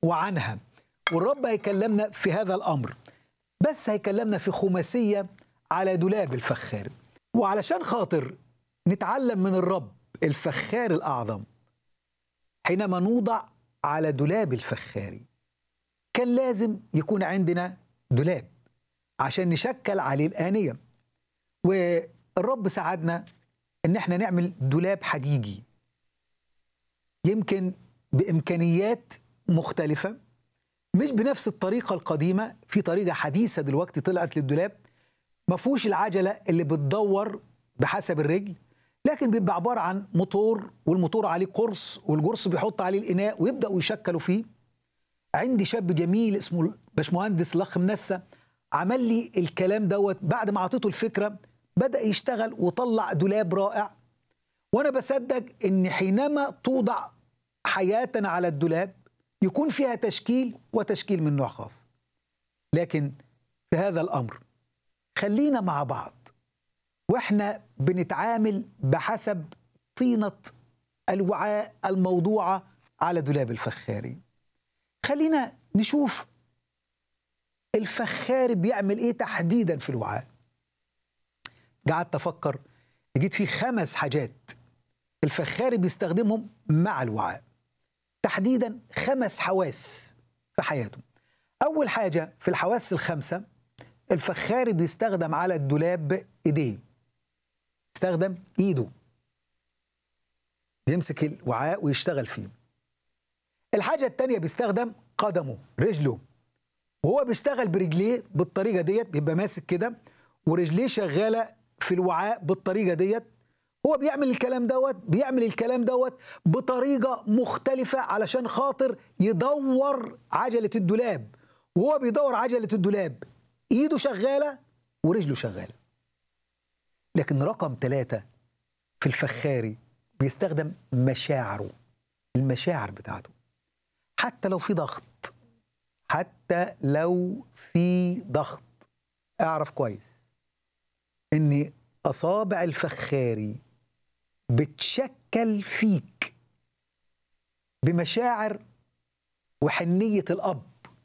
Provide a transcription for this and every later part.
وعنها والرب هيكلمنا في هذا الأمر بس هيكلمنا في خماسية على دولاب الفخار وعلشان خاطر نتعلم من الرب الفخار الأعظم حينما نوضع على دولاب الفخاري كان لازم يكون عندنا دولاب عشان نشكل عليه الآنية والرب ساعدنا ان احنا نعمل دولاب حقيقي يمكن بامكانيات مختلفه مش بنفس الطريقه القديمه في طريقه حديثه دلوقتي طلعت للدولاب ما فيهوش العجله اللي بتدور بحسب الرجل لكن بيبقى عباره عن موتور والموتور عليه قرص والقرص بيحط عليه الاناء ويبداوا يشكلوا فيه عندي شاب جميل اسمه باشمهندس الاخ منسى عمل لي الكلام دوت بعد ما اعطيته الفكره بدا يشتغل وطلع دولاب رائع وانا بصدق ان حينما توضع حياتنا على الدولاب يكون فيها تشكيل وتشكيل من نوع خاص لكن في هذا الامر خلينا مع بعض واحنا بنتعامل بحسب طينه الوعاء الموضوعه على دولاب الفخاري خلينا نشوف الفخاري بيعمل ايه تحديدا في الوعاء قعدت افكر لقيت في خمس حاجات الفخاري بيستخدمهم مع الوعاء تحديدا خمس حواس في حياته اول حاجه في الحواس الخمسه الفخاري بيستخدم على الدولاب ايديه استخدم ايده بيمسك الوعاء ويشتغل فيه الحاجه الثانيه بيستخدم قدمه رجله وهو بيشتغل برجليه بالطريقه ديت بيبقى ماسك كده ورجليه شغاله في الوعاء بالطريقه ديت هو بيعمل الكلام دوت بيعمل الكلام دوت بطريقه مختلفه علشان خاطر يدور عجله الدولاب وهو بيدور عجله الدولاب ايده شغاله ورجله شغاله لكن رقم ثلاثة في الفخاري بيستخدم مشاعره المشاعر بتاعته حتى لو في ضغط حتى لو في ضغط اعرف كويس ان اصابع الفخاري بتشكل فيك بمشاعر وحنيه الاب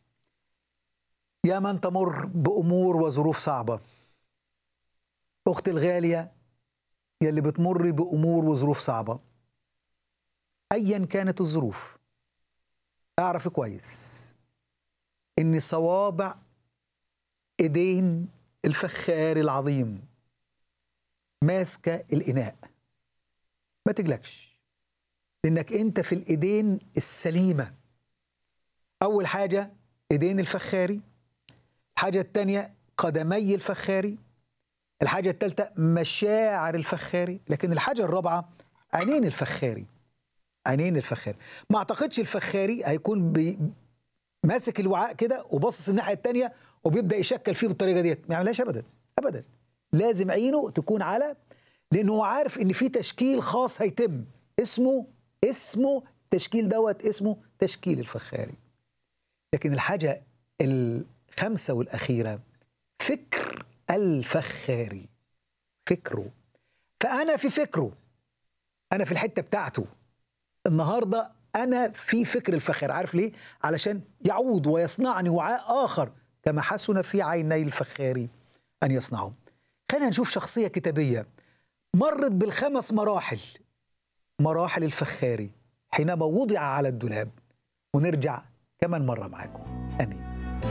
يا من تمر بامور وظروف صعبه اختي الغاليه يلي بتمر بامور وظروف صعبه ايا كانت الظروف اعرف كويس ان صوابع ايدين الفخار العظيم ماسكه الاناء ما تقلقش لانك انت في الايدين السليمه اول حاجه ايدين الفخاري الحاجه الثانيه قدمي الفخاري الحاجه الثالثه مشاعر الفخاري لكن الحاجه الرابعه عينين الفخاري عينين الفخاري ما اعتقدش الفخاري هيكون بي ماسك الوعاء كده وباصص الناحيه الثانيه وبيبدا يشكل فيه بالطريقه ديت ما يعملهاش ابدا ابدا لازم عينه تكون على لانه هو عارف ان في تشكيل خاص هيتم اسمه اسمه التشكيل دوت اسمه تشكيل الفخاري لكن الحاجه الخامسه والاخيره فكر الفخاري فكره فانا في فكره انا في الحته بتاعته النهارده انا في فكر الفخار عارف ليه علشان يعود ويصنعني وعاء اخر كما حسن في عيني الفخاري ان يصنعه خلينا نشوف شخصيه كتابيه مرت بالخمس مراحل مراحل الفخاري حينما وضع على الدولاب ونرجع كمان مره معاكم امين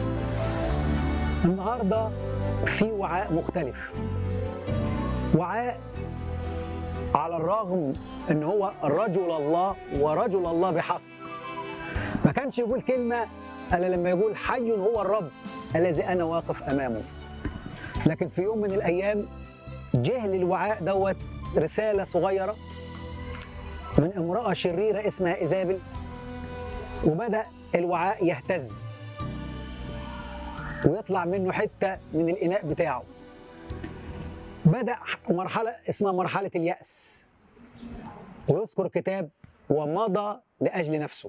النهارده في وعاء مختلف وعاء على الرغم ان هو رجل الله ورجل الله بحق ما كانش يقول كلمه الا لما يقول حي هو الرب الذي انا واقف امامه لكن في يوم من الايام جه للوعاء دوت رساله صغيره من امراه شريره اسمها ايزابل وبدا الوعاء يهتز ويطلع منه حته من الاناء بتاعه بدا مرحله اسمها مرحله الياس ويذكر كتاب ومضى لاجل نفسه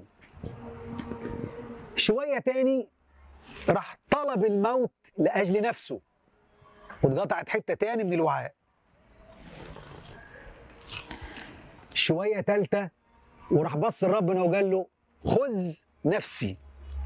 شويه تاني راح طلب الموت لاجل نفسه واتقطعت حته تاني من الوعاء شويه تالته وراح بص لربنا وقال له خذ نفسي